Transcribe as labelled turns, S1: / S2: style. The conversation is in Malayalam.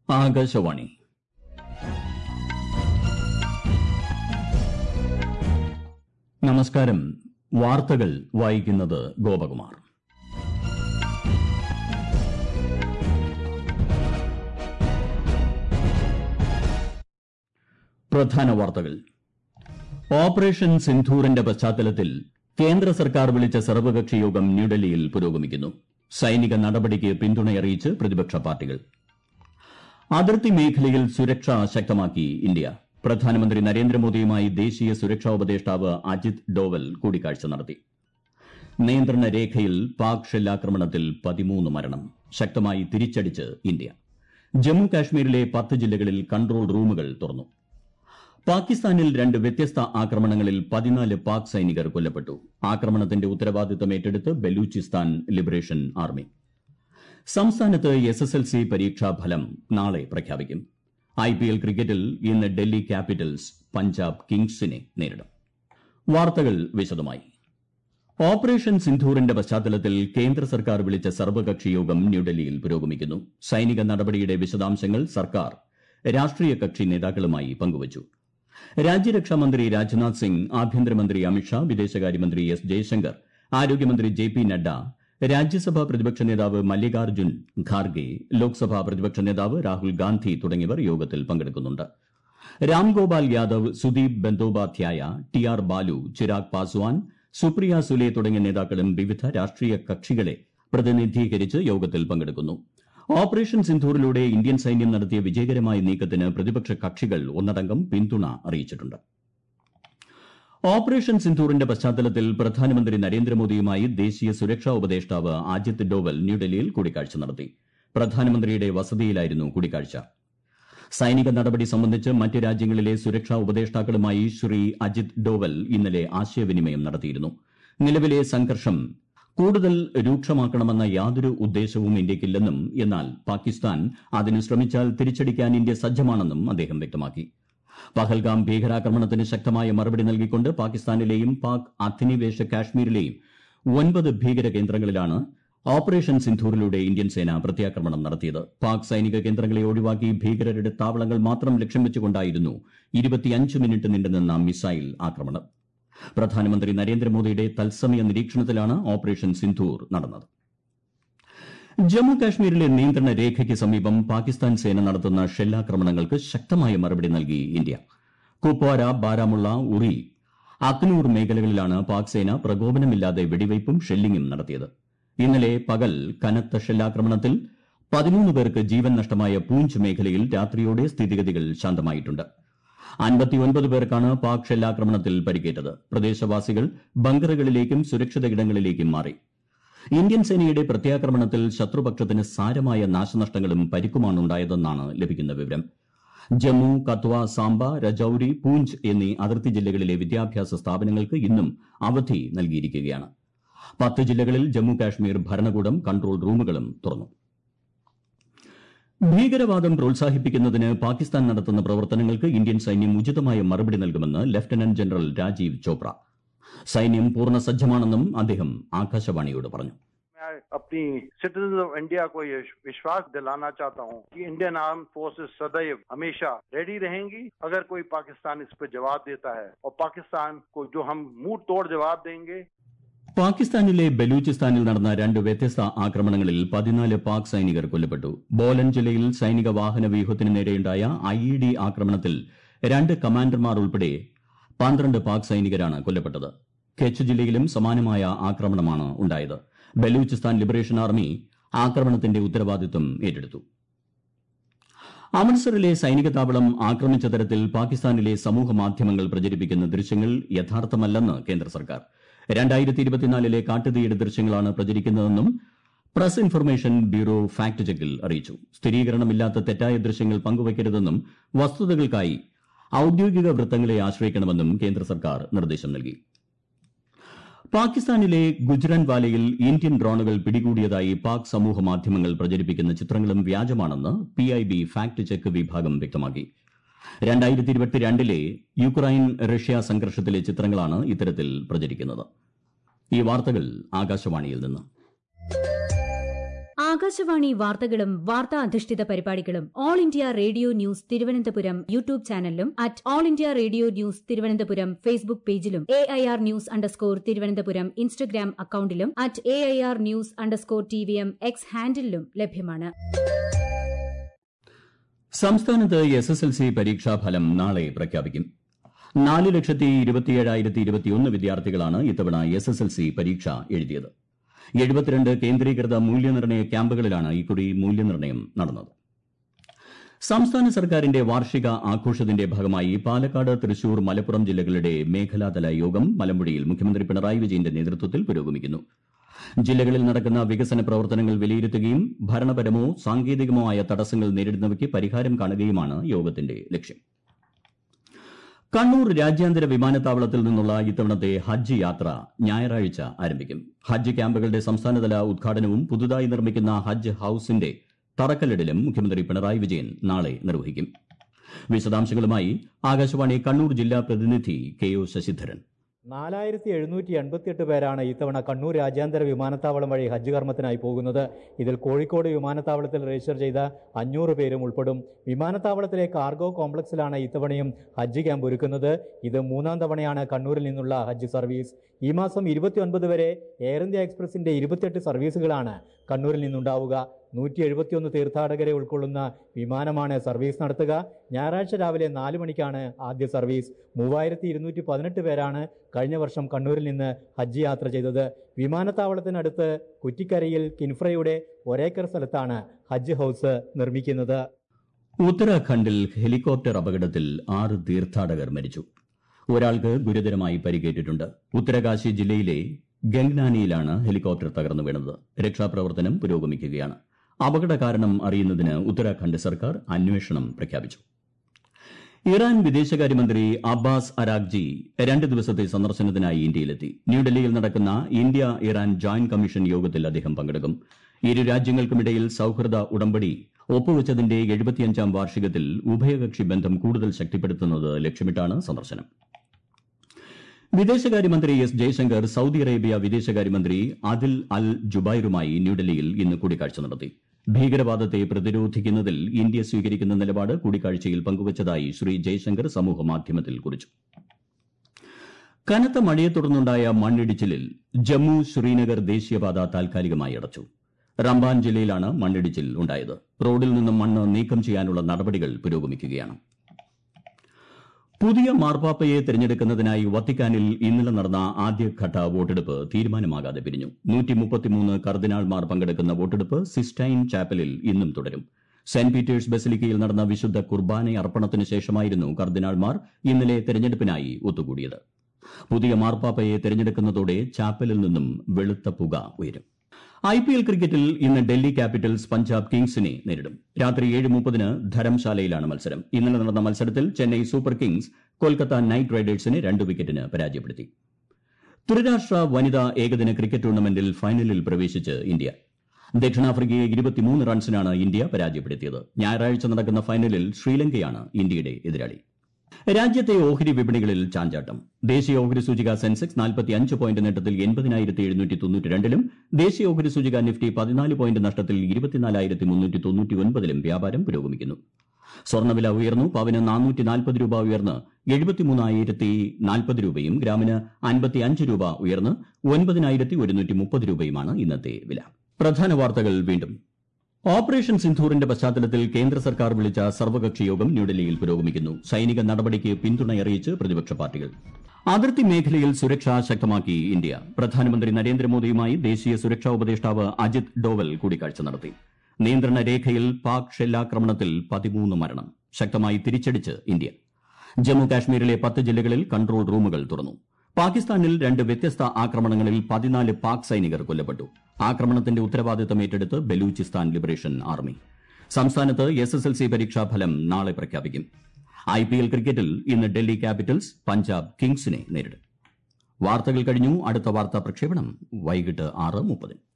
S1: ആകാശവാണി നമസ്കാരം വാർത്തകൾ വായിക്കുന്നത് ഗോപകുമാർ പ്രധാന വാർത്തകൾ ഓപ്പറേഷൻ സിന്ധൂറിന്റെ പശ്ചാത്തലത്തിൽ കേന്ദ്ര സർക്കാർ വിളിച്ച സർവകക്ഷി യോഗം ന്യൂഡൽഹിയിൽ പുരോഗമിക്കുന്നു സൈനിക നടപടിക്ക് പിന്തുണയറിയിച്ച് പ്രതിപക്ഷ പാർട്ടികൾ അതിർത്തി മേഖലയിൽ സുരക്ഷ ശക്തമാക്കി ഇന്ത്യ പ്രധാനമന്ത്രി നരേന്ദ്രമോദിയുമായി ദേശീയ സുരക്ഷാ ഉപദേഷ്ടാവ് അജിത് ഡോവൽ കൂടിക്കാഴ്ച നടത്തി നിയന്ത്രണ രേഖയിൽ പാക് ഷെല്ലാക്രമണത്തിൽ പതിമൂന്ന് മരണം ശക്തമായി തിരിച്ചടിച്ച് ഇന്ത്യ ജമ്മു കാശ്മീരിലെ പത്ത് ജില്ലകളിൽ കൺട്രോൾ റൂമുകൾ തുറന്നു പാകിസ്ഥാനിൽ രണ്ട് വ്യത്യസ്ത ആക്രമണങ്ങളിൽ പതിനാല് പാക് സൈനികർ കൊല്ലപ്പെട്ടു ആക്രമണത്തിന്റെ ഉത്തരവാദിത്തം ഏറ്റെടുത്ത് ബലൂചിസ്ഥാൻ ലിബറേഷൻ ആർമി സംസ്ഥാനത്ത് എസ് എസ് എൽ സി പരീക്ഷാഫലം നാളെ പ്രഖ്യാപിക്കും ഐ പി എൽ ക്രിക്കറ്റിൽ ഇന്ന് ഡൽഹി ക്യാപിറ്റൽസ് പഞ്ചാബ് കിങ്സിനെ നേരിടും വാർത്തകൾ വിശദമായി ഓപ്പറേഷൻ സിന്ധൂറിന്റെ പശ്ചാത്തലത്തിൽ കേന്ദ്ര സർക്കാർ വിളിച്ച സർവകക്ഷി യോഗം ന്യൂഡൽഹിയിൽ പുരോഗമിക്കുന്നു സൈനിക നടപടിയുടെ വിശദാംശങ്ങൾ സർക്കാർ രാഷ്ട്രീയ കക്ഷി നേതാക്കളുമായി പങ്കുവച്ചു രാജ്യരക്ഷാമന്ത്രി രാജ്നാഥ് സിംഗ് ആഭ്യന്തരമന്ത്രി അമിത്ഷാ വിദേശകാര്യമന്ത്രി എസ് ജയശങ്കർ ആരോഗ്യമന്ത്രി ജെ പി നഡ്ഡ രാജ്യസഭാ പ്രതിപക്ഷ നേതാവ് മല്ലികാർജ്ജുൻ ഖാർഗെ ലോക്സഭാ പ്രതിപക്ഷ നേതാവ് രാഹുൽ ഗാന്ധി തുടങ്ങിയവർ യോഗത്തിൽ പങ്കെടുക്കുന്നുണ്ട് രാംഗോപാൽ യാദവ് സുദീപ് ബന്ദോപാധ്യായ ടി ആർ ബാലു ചിരാഗ് പാസ്വാൻ സുപ്രിയ സുലെ തുടങ്ങിയ നേതാക്കളും വിവിധ രാഷ്ട്രീയ കക്ഷികളെ പ്രതിനിധീകരിച്ച് യോഗത്തിൽ പങ്കെടുക്കുന്നു ഓപ്പറേഷൻ സിന്ധൂറിലൂടെ ഇന്ത്യൻ സൈന്യം നടത്തിയ വിജയകരമായ നീക്കത്തിന് പ്രതിപക്ഷ കക്ഷികൾ ഒന്നടങ്കം പിന്തുണ അറിയിച്ചിട്ടുണ്ട് ഓപ്പറേഷൻ സിന്ധൂറിന്റെ പശ്ചാത്തലത്തിൽ പ്രധാനമന്ത്രി നരേന്ദ്രമോദിയുമായി ദേശീയ സുരക്ഷാ ഉപദേഷ്ടാവ് അജിത് ഡോവൽ ന്യൂഡൽഹിയിൽ കൂടിക്കാഴ്ച നടത്തി പ്രധാനമന്ത്രിയുടെ വസതിയിലായിരുന്നു കൂടിക്കാഴ്ച സൈനിക നടപടി സംബന്ധിച്ച് മറ്റ് രാജ്യങ്ങളിലെ സുരക്ഷാ ഉപദേഷ്ടാക്കളുമായി ശ്രീ അജിത് ഡോവൽ ഇന്നലെ ആശയവിനിമയം നടത്തിയിരുന്നു നിലവിലെ സംഘർഷം കൂടുതൽ രൂക്ഷമാക്കണമെന്ന യാതൊരു ഉദ്ദേശവും ഇന്ത്യയ്ക്കില്ലെന്നും എന്നാൽ പാകിസ്ഥാൻ അതിന് ശ്രമിച്ചാൽ തിരിച്ചടിക്കാൻ ഇന്ത്യ സജ്ജമാണെന്നും അദ്ദേഹം വ്യക്തമാക്കി പഹൽഗാം ഭീകരാക്രമണത്തിന് ശക്തമായ മറുപടി നൽകിക്കൊണ്ട് പാകിസ്ഥാനിലെയും പാക് അധിനിവേശ കാശ്മീരിലെയും ഒൻപത് ഭീകര കേന്ദ്രങ്ങളിലാണ് ഓപ്പറേഷൻ സിന്ധൂറിലൂടെ ഇന്ത്യൻ സേന പ്രത്യാക്രമണം നടത്തിയത് പാക് സൈനിക കേന്ദ്രങ്ങളെ ഒഴിവാക്കി ഭീകരരുടെ താവളങ്ങൾ മാത്രം ലക്ഷ്യം വെച്ചുകൊണ്ടായിരുന്നു ഇരുപത്തിയഞ്ച് മിനിറ്റ് നീണ്ടുനിന്ന മിസൈൽ ആക്രമണം പ്രധാനമന്ത്രി നരേന്ദ്രമോദിയുടെ തത്സമയ നിരീക്ഷണത്തിലാണ് ഓപ്പറേഷൻ സിന്ധൂർ നടന്നത് ജമ്മു കാശ്മീരിലെ നിയന്ത്രണ രേഖയ്ക്ക് സമീപം പാകിസ്ഥാൻ സേന നടത്തുന്ന ഷെല്ലാക്രമണങ്ങൾക്ക് ശക്തമായ മറുപടി നൽകി ഇന്ത്യ കുപ്വാര ബാരാമുള്ള ഉറി അക്നൂർ മേഖലകളിലാണ് പാക് സേന പ്രകോപനമില്ലാതെ വെടിവയ്പും ഷെല്ലിംഗും നടത്തിയത് ഇന്നലെ പകൽ കനത്ത ഷെല്ലാക്രമണത്തിൽ പതിമൂന്ന് പേർക്ക് ജീവൻ നഷ്ടമായ പൂഞ്ച് മേഖലയിൽ രാത്രിയോടെ സ്ഥിതിഗതികൾ ശാന്തമായിട്ടുണ്ട് അൻപത്തിയൊൻപത് പേർക്കാണ് പാക് ഷെല്ലാക്രമണത്തിൽ പരിക്കേറ്റത് പ്രദേശവാസികൾ ബങ്കറുകളിലേക്കും സുരക്ഷിത ഇടങ്ങളിലേക്കും മാറി ഇന്ത്യൻ സേനയുടെ പ്രത്യാക്രമണത്തിൽ ശത്രുപക്ഷത്തിന് സാരമായ നാശനഷ്ടങ്ങളും പരിക്കുമാണുണ്ടായതെന്നാണ് ലഭിക്കുന്ന വിവരം ജമ്മു കത്വ സാംബ രജൌരി പൂഞ്ച് എന്നീ അതിർത്തി ജില്ലകളിലെ വിദ്യാഭ്യാസ സ്ഥാപനങ്ങൾക്ക് ഇന്നും അവധി നൽകിയിരിക്കുകയാണ് പത്ത് ജില്ലകളിൽ ജമ്മു കാശ്മീർ ഭരണകൂടം കൺട്രോൾ റൂമുകളും തുറന്നു ഭീകരവാദം പ്രോത്സാഹിപ്പിക്കുന്നതിന് പാകിസ്ഥാൻ നടത്തുന്ന പ്രവർത്തനങ്ങൾക്ക് ഇന്ത്യൻ സൈന്യം ഉചിതമായ മറുപടി നൽകുമെന്ന് ലഫ്റ്റനന്റ് ജനറൽ രാജീവ് ചോപ്ര സൈന്യം പൂർണ്ണ സജ്ജമാണെന്നും അദ്ദേഹം ആകാശവാണിയോട് പറഞ്ഞു
S2: मैं अपनी सिटीजन ऑफ इंडिया को ये विश्वास दिलाना चाहता हूँ कि इंडियन आर्म फोर्सेस सदैव हमेशा रेडी रहेंगी अगर कोई पाकिस्तान इस पर जवाब देता है और पाकिस्तान को जो हम मुंह तोड़ जवाब देंगे
S1: പാകിസ്ഥാനിലെ ബലൂചിസ്ഥാനിൽ നടന്ന രണ്ട് വ്യത്യസ്ത ആക്രമണങ്ങളിൽ പതിനാല് പാക് സൈനികർ കൊല്ലപ്പെട്ടു ബോലൻ ജില്ലയിൽ സൈനിക വാഹന വ്യൂഹത്തിന് നേരെയുണ്ടായ ഐ ഇ ഡി ആക്രമണത്തിൽ രണ്ട് കമാൻഡർമാർ ഉൾപ്പെടെ പന്ത്രണ്ട് പാക് സൈനികരാണ് കൊല്ലപ്പെട്ടത് കെച്ച് ജില്ലയിലും സമാനമായ ആക്രമണമാണ് ഉണ്ടായത് ബലൂചിസ്ഥാൻ ലിബറേഷൻ ആർമി ആക്രമണത്തിന്റെ ഉത്തരവാദിത്വം ഏറ്റെടുത്തു അമൃത്സറിലെ സൈനിക താവളം ആക്രമിച്ച തരത്തിൽ പാകിസ്ഥാനിലെ സമൂഹ മാധ്യമങ്ങൾ പ്രചരിപ്പിക്കുന്ന ദൃശ്യങ്ങൾ യഥാർത്ഥമല്ലെന്ന് കേന്ദ്ര സർക്കാർ രണ്ടായിരത്തി ഇരുപത്തിനാലിലെ കാട്ടുതീയുടെ ദൃശ്യങ്ങളാണ് പ്രചരിക്കുന്നതെന്നും പ്രസ് ഇൻഫർമേഷൻ ബ്യൂറോ ഫാക്ട് ചെക്കിൽ അറിയിച്ചു സ്ഥിരീകരണമില്ലാത്ത തെറ്റായ ദൃശ്യങ്ങൾ പങ്കുവയ്ക്കരുതെന്നും വസ്തുതകൾക്കായി ഔദ്യോഗിക വൃത്തങ്ങളെ ആശ്രയിക്കണമെന്നും കേന്ദ്ര സർക്കാർ നിർദ്ദേശം നൽകി പാകിസ്ഥാനിലെ ഗുജ്റാൻവാലയിൽ ഇന്ത്യൻ ഡ്രോണുകൾ പിടികൂടിയതായി പാക് സമൂഹ മാധ്യമങ്ങൾ പ്രചരിപ്പിക്കുന്ന ചിത്രങ്ങളും വ്യാജമാണെന്ന് P I B fact check വിഭാഗം വ്യക്തമാക്കി രണ്ടായിരത്തി ഇരുപത്തിരണ്ടിലെ യുക്രൈൻ റഷ്യ സംഘർഷത്തിലെ ചിത്രങ്ങളാണ് ഇത്തരത്തിൽ പ്രചരിക്കുന്നത് ഈ വാർത്തകൾ ആകാശവാണിയിൽ നിന്ന്
S3: ആകാശവാണി വാർത്തകളും വാർത്താ അധിഷ്ഠിത പരിപാടികളും All India Radio News Thiruvananthapuram YouTube ചാനലിലും at All India Radio News Thiruvananthapuram Facebook പേജിലും A I R news underscore Thiruvananthapuram Instagram അക്കൌണ്ടിലും at A I R news underscore T V M X ഹാൻഡിലും ലഭ്യമാണ്
S1: സംസ്ഥാനത്ത് എസ് എസ് എൽ സി പരീക്ഷാഫലം നാളെ പ്രഖ്യാപിക്കും നാല് ലക്ഷത്തി ഇരുപത്തിയേഴായിരത്തി ഇരുപത്തിയൊന്ന് വിദ്യാർത്ഥികളാണ് ഇത്തവണ എസ് എസ് എൽ സി പരീക്ഷ എഴുതിയത് എഴുപത്തിരണ്ട് കേന്ദ്രീകൃത മൂല്യനിർണ്ണയ ക്യാമ്പുകളിലാണ് ഇക്കുറി മൂല്യനിർണ്ണയം നടന്നത് സംസ്ഥാന സർക്കാരിന്റെ വാർഷിക ആഘോഷത്തിന്റെ ഭാഗമായി പാലക്കാട് തൃശൂർ മലപ്പുറം ജില്ലകളുടെ മേഖലാതല യോഗം മലമ്പുഴയിൽ മുഖ്യമന്ത്രി പിണറായി വിജയന്റെ നേതൃത്വത്തിൽ പുരോഗമിക്കുന്നു ജില്ലകളിൽ നടക്കുന്ന വികസന പ്രവർത്തനങ്ങൾ വിലയിരുത്തുകയും ഭരണപരമോ സാങ്കേതികമോ ആയ തടസ്സങ്ങൾ നേരിടുന്നവയ്ക്ക് പരിഹാരം കാണുകയുമാണ് യോഗത്തിന്റെ ലക്ഷ്യം കണ്ണൂർ രാജ്യാന്തര വിമാനത്താവളത്തിൽ നിന്നുള്ള ഇത്തവണത്തെ ഹജ്ജ് യാത്ര ഞായറാഴ്ച ആരംഭിക്കും ഹജ്ജ് ക്യാമ്പുകളുടെ സംസ്ഥാനതല ഉദ്ഘാടനവും പുതുതായി നിർമ്മിക്കുന്ന ഹജ്ജ് ഹൌസിന്റെ തറക്കല്ലിടലും മുഖ്യമന്ത്രി പിണറായി വിജയൻ നാളെ നിർവഹിക്കും വിശദാംശങ്ങളുമായി ആകാശവാണി കണ്ണൂർ ജില്ലാ പ്രതിനിധി കെ ഒ ശശിധരൻ
S4: നാലായിരത്തി എഴുന്നൂറ്റി എൺപത്തിയെട്ട് പേരാണ് ഇത്തവണ കണ്ണൂർ രാജ്യാന്തര വിമാനത്താവളം വഴി ഹജ്ജ് കർമ്മത്തിനായി പോകുന്നത് ഇതിൽ കോഴിക്കോട് വിമാനത്താവളത്തിൽ രജിസ്റ്റർ ചെയ്ത അഞ്ഞൂറ് പേരും ഉൾപ്പെടും വിമാനത്താവളത്തിലെ കാർഗോ കോംപ്ലക്സിലാണ് ഇത്തവണയും ഹജ്ജ് ക്യാമ്പ് ഒരുക്കുന്നത് ഇത് മൂന്നാം തവണയാണ് കണ്ണൂരിൽ നിന്നുള്ള ഹജ്ജ് സർവീസ് ഈ മാസം ഇരുപത്തിയൊൻപത് വരെ എയർ ഇന്ത്യ എക്സ്പ്രസിന്റെ ഇരുപത്തിയെട്ട് സർവീസുകളാണ് കണ്ണൂരിൽ നിന്നുണ്ടാവുക നൂറ്റി എഴുപത്തിയൊന്ന് തീർത്ഥാടകരെ ഉൾക്കൊള്ളുന്ന വിമാനമാണ് സർവീസ് നടത്തുക ഞായറാഴ്ച രാവിലെ നാല് മണിക്കാണ് ആദ്യ സർവീസ് മൂവായിരത്തി ഇരുന്നൂറ്റി പതിനെട്ട് പേരാണ് കഴിഞ്ഞ വർഷം കണ്ണൂരിൽ നിന്ന് ഹജ്ജ് യാത്ര ചെയ്തത് വിമാനത്താവളത്തിനടുത്ത് കുറ്റിക്കരയിൽ കിൻഫ്രയുടെ ഒരേക്കർ സ്ഥലത്താണ് ഹജ്ജ് ഹൌസ് നിർമ്മിക്കുന്നത്
S1: ഉത്തരാഖണ്ഡിൽ ഹെലികോപ്റ്റർ അപകടത്തിൽ ആറ് തീർത്ഥാടകർ മരിച്ചു ഒരാൾക്ക് ഗുരുതരമായി പരിക്കേറ്റിട്ടുണ്ട് ഉത്തരകാശി ജില്ലയിലെ ഗംഗ്നാനിയിലാണ് ഹെലികോപ്റ്റർ തകർന്നു വീണത് രക്ഷാപ്രവർത്തനം പുരോഗമിക്കുകയാണ് അപകട കാരണം അറിയുന്നതിന് ഉത്തരാഖണ്ഡ് സർക്കാർ അന്വേഷണം പ്രഖ്യാപിച്ചു ഇറാൻ വിദേശകാര്യമന്ത്രി അബ്ബാസ് അരാഗ്ജി രണ്ട് ദിവസത്തെ സന്ദർശനത്തിനായി ഇന്ത്യയിലെത്തി ന്യൂഡൽഹിയിൽ നടക്കുന്ന ഇന്ത്യ ഇറാൻ ജോയിന്റ് കമ്മീഷൻ യോഗത്തിൽ അദ്ദേഹം പങ്കെടുക്കും ഇരു രാജ്യങ്ങൾക്കുമിടയിൽ സൌഹൃദ ഉടമ്പടി ഒപ്പുവച്ചതിന്റെ എഴുപത്തിയഞ്ചാം വാർഷികത്തിൽ ഉഭയകക്ഷി ബന്ധം കൂടുതൽ ശക്തിപ്പെടുത്തുന്നത് ലക്ഷ്യമിട്ടാണ് സന്ദർശനം വിദേശകാര്യമന്ത്രി എസ് ജയശങ്കർ സൌദി അറേബ്യ വിദേശകാര്യമന്ത്രി അദിൽ അൽ ജുബൈറുമായി ന്യൂഡൽഹിയിൽ ഇന്ന് കൂടിക്കാഴ്ച നടത്തി ഭീകരവാദത്തെ പ്രതിരോധിക്കുന്നതിൽ ഇന്ത്യ സ്വീകരിക്കുന്ന നിലപാട് കൂടിക്കാഴ്ചയിൽ പങ്കുവച്ചതായി ശ്രീ ജയശങ്കർ സമൂഹമാധ്യമത്തിൽ കുറിച്ചു കനത്ത മഴയെ തുടർന്നുണ്ടായ മണ്ണിടിച്ചിലിൽ ജമ്മു ശ്രീനഗർ ദേശീയപാത താൽക്കാലികമായി അടച്ചു റംബാൻ ജില്ലയിലാണ് മണ്ണിടിച്ചിൽ ഉണ്ടായത് റോഡിൽ നിന്നും മണ്ണ് നീക്കം ചെയ്യാനുള്ള നടപടികൾ പുരോഗമിക്കുകയാണ് പുതിയ മാർപ്പാപ്പയെ തെരഞ്ഞെടുക്കുന്നതിനായി വത്തിക്കാനിൽ ഇന്നലെ നടന്ന ആദ്യഘട്ട വോട്ടെടുപ്പ് തീരുമാനമാകാതെ പിരിഞ്ഞു കർദിനാൾമാർ പങ്കെടുക്കുന്ന വോട്ടെടുപ്പ് സിസ്റ്റൈൻ ചാപ്പലിൽ ഇന്നും തുടരും സെന്റ് പീറ്റേഴ്സ് ബസിലിക്കയിൽ നടന്ന വിശുദ്ധ കുർബാന അർപ്പണത്തിന് ശേഷമായിരുന്നു കർദിനാൾമാർ ഇന്നലെ തെരഞ്ഞെടുപ്പിനായി ഒത്തുകൂടിയത് പുതിയ മാർപ്പാപ്പയെ തെരഞ്ഞെടുക്കുന്നതോടെ ചാപ്പലിൽ നിന്നും വെളുത്ത പുക ഉയരും ഐ പി എൽ ക്രിക്കറ്റിൽ ഇന്ന് ഡൽഹി ക്യാപിറ്റൽസ് പഞ്ചാബ് കിങ്സിനെ നേരിടും രാത്രി ഏഴ് മുപ്പതിന് ധരംശാലയിലാണ് മത്സരം ഇന്നലെ നടന്ന മത്സരത്തിൽ Chennai Super Kings Kolkata Knight റൈഡേഴ്സിനെ രണ്ട് വിക്കറ്റിന് പരാജയപ്പെടുത്തി ത്രിരാഷ്ട്ര വനിതാ ഏകദിന ക്രിക്കറ്റ് ടൂർണമെന്റിൽ ഫൈനലിൽ പ്രവേശിച്ച് ഇന്ത്യ ദക്ഷിണാഫ്രിക്കയെ ഇരുപത്തിമൂന്ന് റൺസിനാണ് ഇന്ത്യ പരാജയപ്പെടുത്തിയത് ഞായറാഴ്ച നടക്കുന്ന ഫൈനലിൽ ശ്രീലങ്കയാണ് ഇന്ത്യയുടെ എതിരാളി രാജ്യത്തെ ഓഹരി വിപണികളിൽ ചാഞ്ചാട്ടം ദേശീയ ഓഹരി സൂചിക സെൻസെക്സ് നാൽപ്പത്തിയഞ്ച് പോയിന്റ് നേട്ടത്തിൽ എൺപതിനായിരത്തി എഴുന്നൂറ്റി തൊണ്ണൂറ്റി രണ്ടിലും ദേശീയ ഓഹരി സൂചിക നിഫ്റ്റി പതിനാല് പോയിന്റ് നഷ്ടത്തിൽ ഇരുപത്തിനാലായിരത്തി മുന്നൂറ്റി തൊണ്ണൂറ്റി ഒൻപതിലും വ്യാപാരം പുരോഗമിക്കുന്നു സ്വർണ്ണവില ഉയർന്നു പവന് നാനൂറ്റി നാൽപ്പത് രൂപ ഉയർന്ന് എഴുപത്തിമൂന്നായിരത്തി നാൽപ്പത് രൂപയും ഗ്രാമിന് അൻപത്തിയഞ്ച് രൂപ ഉയർന്ന് ഒൻപതിനായിരത്തി ഒരുന്നൂറ്റി മുപ്പത് രൂപയുമാണ് ഇന്നത്തെ വില പ്രധാന വാർത്തകൾ വീണ്ടും ഓപ്പറേഷൻ സിന്ധൂറിന്റെ പശ്ചാത്തലത്തിൽ കേന്ദ്ര സർക്കാർ വിളിച്ച സർവകക്ഷി യോഗം ന്യൂഡൽഹിയിൽ പുരോഗമിക്കുന്നു സൈനിക നടപടിക്ക് പിന്തുണയറിയിച്ച് പ്രതിപക്ഷ പാർട്ടികൾ അതിർത്തി മേഖലയിൽ സുരക്ഷ ശക്തമാക്കി ഇന്ത്യ പ്രധാനമന്ത്രി നരേന്ദ്രമോദിയുമായി ദേശീയ സുരക്ഷാ ഉപദേഷ്ടാവ് അജിത് ഡോവൽ കൂടിക്കാഴ്ച നടത്തി നിയന്ത്രണ രേഖയിൽ പാക് ഷെല്ലാക്രമണത്തിൽ പതിമൂന്ന് മരണം ശക്തമായി തിരിച്ചടിച്ച് ഇന്ത്യ ജമ്മു കാശ്മീരിലെ പത്ത് ജില്ലകളിൽ കൺട്രോൾ റൂമുകൾ തുറന്നു പാകിസ്ഥാനിൽ രണ്ട് വ്യത്യസ്ത ആക്രമണങ്ങളിൽ പതിനാല് പാക് സൈനികർ കൊല്ലപ്പെട്ടു ആക്രമണത്തിന്റെ ഉത്തരവാദിത്തം ഏറ്റെടുത്ത് ബലൂചിസ്ഥാൻ ലിബറേഷൻ ആർമി സംസ്ഥാനത്ത് എസ് എസ് എൽ സി പരീക്ഷാഫലം നാളെ പ്രഖ്യാപിക്കും ഐ പി എൽ ക്രിക്കറ്റിൽ ഇന്ന് ഡൽഹി ക്യാപിറ്റൽസ് പഞ്ചാബ് കിങ്സിനെ നേരിടും വാർത്തകൾ കഴിഞ്ഞു അടുത്ത വാർത്താ പ്രക്ഷേപണം വൈകിട്ട് ആറ് മുപ്പതിന്